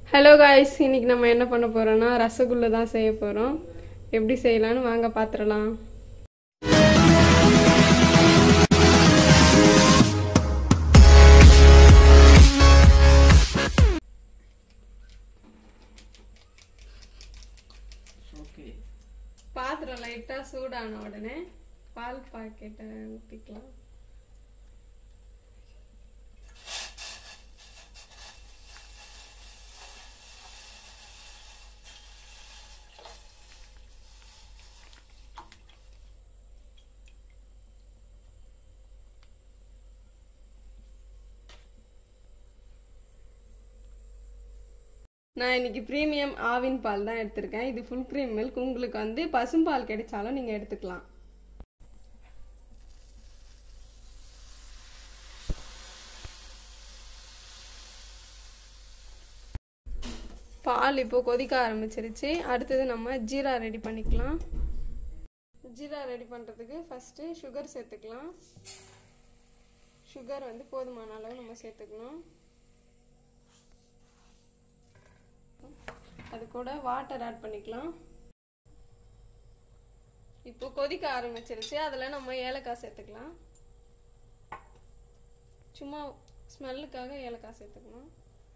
hello guys இன்னைக்கு நம்ம என்ன பண்ண போறோம்னா ரசகுல்ல தான் செய்ய போறோம் எப்படி செய்யலாம்னு வாங்க பாத்துடலாம் ஓகே பாத்திரம் லைட்டா சூடான உடனே பால் பாக்கெட்டை ஊற்றிக்கலாம் நான் இன்னைக்கு ப்ரீமியம் ஆவின் பால் தான் எடுத்திருக்கேன் இது ஃபுல் க்ரீம் மில்க் உங்களுக்கு வந்து பசும்பால் கிடைச்சாலும் நீங்க எடுத்துக்கலாம் பால் இப்போ கொதிக்க ஆரம்பிச்சிருச்சு அடுத்தது நம்ம ஜீரா ரெடி பண்ணிக்கலாம் ஜீரா ரெடி பண்ணுறதுக்கு ஃபஸ்ட்டு சுகர் சேர்த்துக்கலாம் சுகர் வந்து போதுமான அளவு நம்ம சேர்த்துக்கணும் அது கூட வாட்டர் ஆட் பண்ணிக்கலாம் இப்போ கொதிக்க ஆரம்பிச்சிருச்சு அதில் நம்ம ஏலக்காய் சேர்த்துக்கலாம் சும்மா ஸ்மெல்லுக்காக ஏலக்காய் சேர்த்துக்கணும்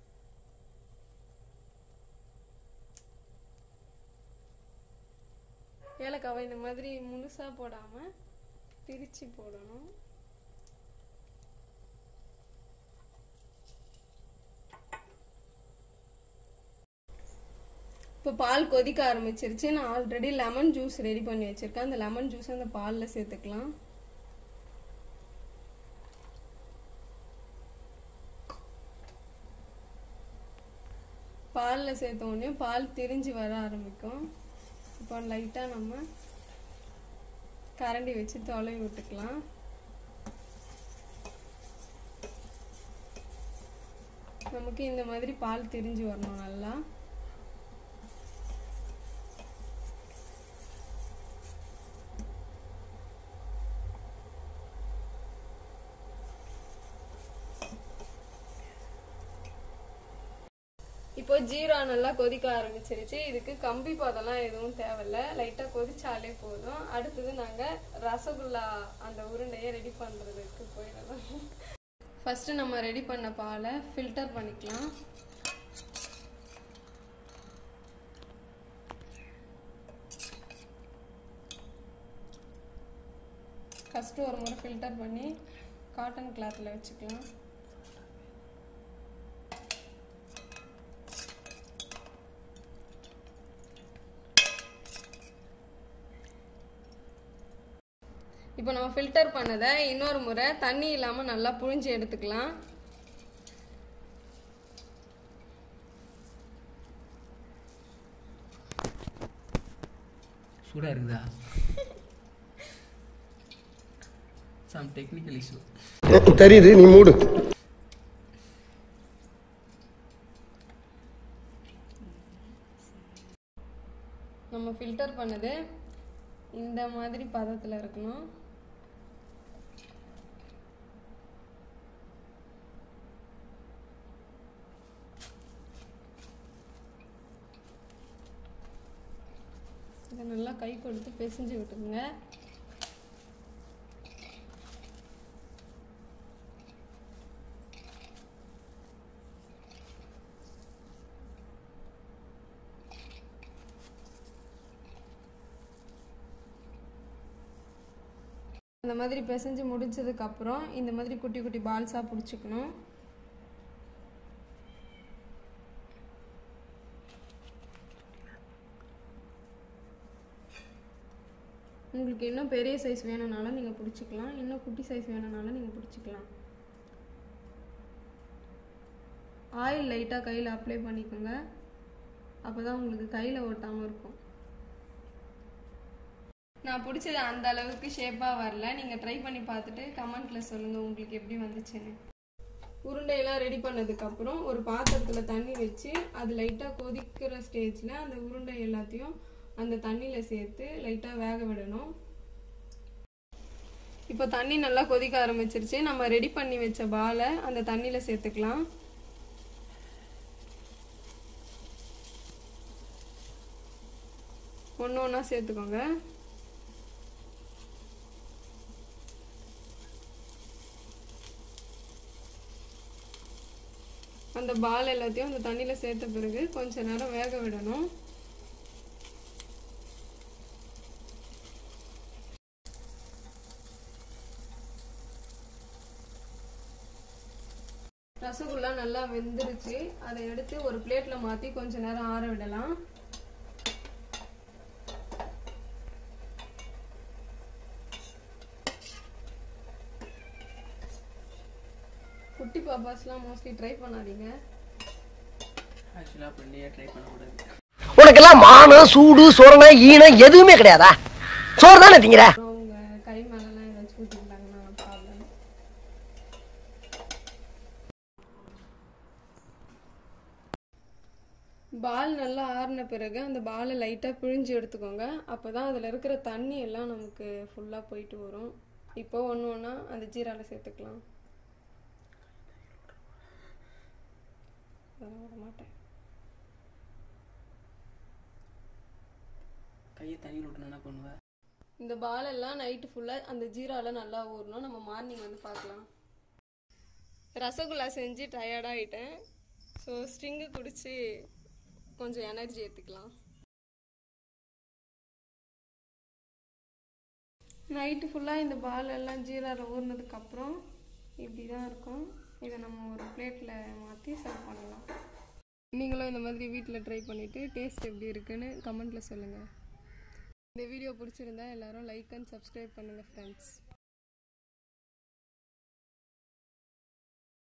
ஏலக்காவை இந்த மாதிரி முழுசா போடாம பிரிச்சு போடணும் இப்போ பால் கொதிக்க ஆரம்பிச்சிருச்சு நான் ஆல்ரெடி லெமன் ஜூஸ் ரெடி பண்ணி வச்சிருக்கேன் அந்த லெமன் ஜூஸ் அந்த பாலில் சேர்த்துக்கலாம் பாலில் சேர்த்த உடனே பால் திரிஞ்சு வர ஆரம்பிக்கும் இப்போ லைட்டாக நம்ம கரண்டி வச்சு தொலைவி விட்டுக்கலாம் நமக்கு இந்த மாதிரி பால் திரிஞ்சு வரணும் நல்லா இப்போ ஜீரா நல்லா கொதிக்க ஆரம்பிச்சிருச்சு இதுக்கு கம்பி பதம்லாம் எதுவும் தேவையில்ல லைட்டா கொதிச்சாலே போதும் அடுத்தது நாங்க ரசகுல்லா அந்த உருண்டையை ரெடி பண்றதுக்கு போயிடலாம் ஃபர்ஸ்ட் நம்ம ரெடி பண்ண பாலை ஃபில்டர் பண்ணிக்கலாம் ஃபர்ஸ்ட் ஒரு முறை ஃபில்டர் பண்ணி காட்டன் கிளாத்தில் வச்சுக்கலாம் இப்போ நம்ம ஃபில்டர் பண்ணதை இன்னொரு முறை தண்ணி இல்லாமல் நல்லா புழிஞ்சு எடுத்துக்கலாம் சூடா இருக்குதா சம் டெக்னிக்கல் இஷ்யூ தெரியுது நீ மூடு நம்ம ஃபில்டர் பண்ணது இந்த மாதிரி பதத்தில் இருக்கணும் இதை நல்லா கை கொடுத்து பிசைஞ்சு விட்டுருங்க அந்த மாதிரி பிசைஞ்சு முடிச்சதுக்கு அப்புறம் இந்த மாதிரி குட்டி குட்டி பால்ஸாக பிடிச்சிக்கணும் உங்களுக்கு இன்னும் பெரிய சைஸ் வேணும்னாலும் நீங்கள் பிடிச்சிக்கலாம் இன்னும் குட்டி சைஸ் வேணும்னாலும் நீங்கள் பிடிச்சிக்கலாம் ஆயில் லைட்டாக கையில் அப்ளை பண்ணிக்கோங்க அப்போ தான் உங்களுக்கு கையில் ஒட்டாமல் இருக்கும் நான் பிடிச்சது அந்த அளவுக்கு ஷேப்பாக வரல நீங்கள் ட்ரை பண்ணி பார்த்துட்டு கமெண்ட்டில் சொல்லுங்கள் உங்களுக்கு எப்படி வந்துச்சுன்னு உருண்டையெல்லாம் ரெடி பண்ணதுக்கப்புறம் ஒரு பாத்திரத்தில் தண்ணி வச்சு அது லைட்டாக கொதிக்கிற ஸ்டேஜில் அந்த உருண்டை எல்லாத்தையும் அந்த தண்ணியில் சேர்த்து லைட்டாக வேக விடணும் இப்போ தண்ணி நல்லா கொதிக்க ஆரம்பிச்சிருச்சு நம்ம ரெடி பண்ணி வச்ச பாலை அந்த தண்ணியில் சேர்த்துக்கலாம் ஒன்று ஒன்றா சேர்த்துக்கோங்க அந்த பால் எல்லாத்தையும் அந்த தண்ணியில் சேர்த்த பிறகு கொஞ்ச நேரம் வேக விடணும் ரசகுல்லா நல்லா வெந்துருச்சு அதை எடுத்து ஒரு பிளேட்ல மாத்தி கொஞ்ச நேரம் ஆற விடலாம் குட்டி பாப்பாஸ்லாம் மோஸ்ட்லி ட்ரை பண்ணாதீங்க ஆக்சுவலாக அப்படியே ட்ரை பண்ணக்கூடாது உனக்கெல்லாம் மானம் சூடு சொரணை ஈனம் எதுவுமே கிடையாதா சோறு தானே திங்கிற அப்புறம் உங்க கை மேலலாம் ஏதாச்சும் ஊற்றிக்கிட்டாங்கன்னா ப்ராப்ளம் பால் நல்லா ஆறின பிறகு அந்த பாலை லைட்டாக பிழிஞ்சு எடுத்துக்கோங்க அப்போ தான் அதில் இருக்கிற தண்ணி எல்லாம் நமக்கு ஃபுல்லாக போயிட்டு வரும் இப்போ ஒன்று ஒன்றா அந்த ஜீரால சேர்த்துக்கலாம் அதெல்லாம் விட மாட்டேன் கையை தண்ணியில் விட்டு என்ன பண்ணுவேன் இந்த பால் எல்லாம் நைட்டு ஃபுல்லாக அந்த ஜீரால நல்லா ஊறணும் நம்ம மார்னிங் வந்து பார்க்கலாம் ரசகுல்லா செஞ்சு டயர்டாகிட்டேன் ஸோ ஸ்ட்ரிங்கு குடிச்சு கொஞ்சம் எனர்ஜி ஏற்றுக்கலாம் நைட்டு ஃபுல்லாக இந்த பால் எல்லாம் ஜீரால ஊறினதுக்கப்புறம் இப்படி தான் இருக்கும் இதை நம்ம ஒரு பிளேட்டில் மாற்றி சர்வ் பண்ணலாம் நீங்களும் இந்த மாதிரி வீட்டில் ட்ரை பண்ணிவிட்டு டேஸ்ட் எப்படி இருக்குன்னு கமெண்ட்டில் சொல்லுங்கள் இந்த வீடியோ பிடிச்சிருந்தா எல்லாரும் லைக் அண்ட் சப்ஸ்கிரைப் பண்ணுங்கள் ஃப்ரெண்ட்ஸ்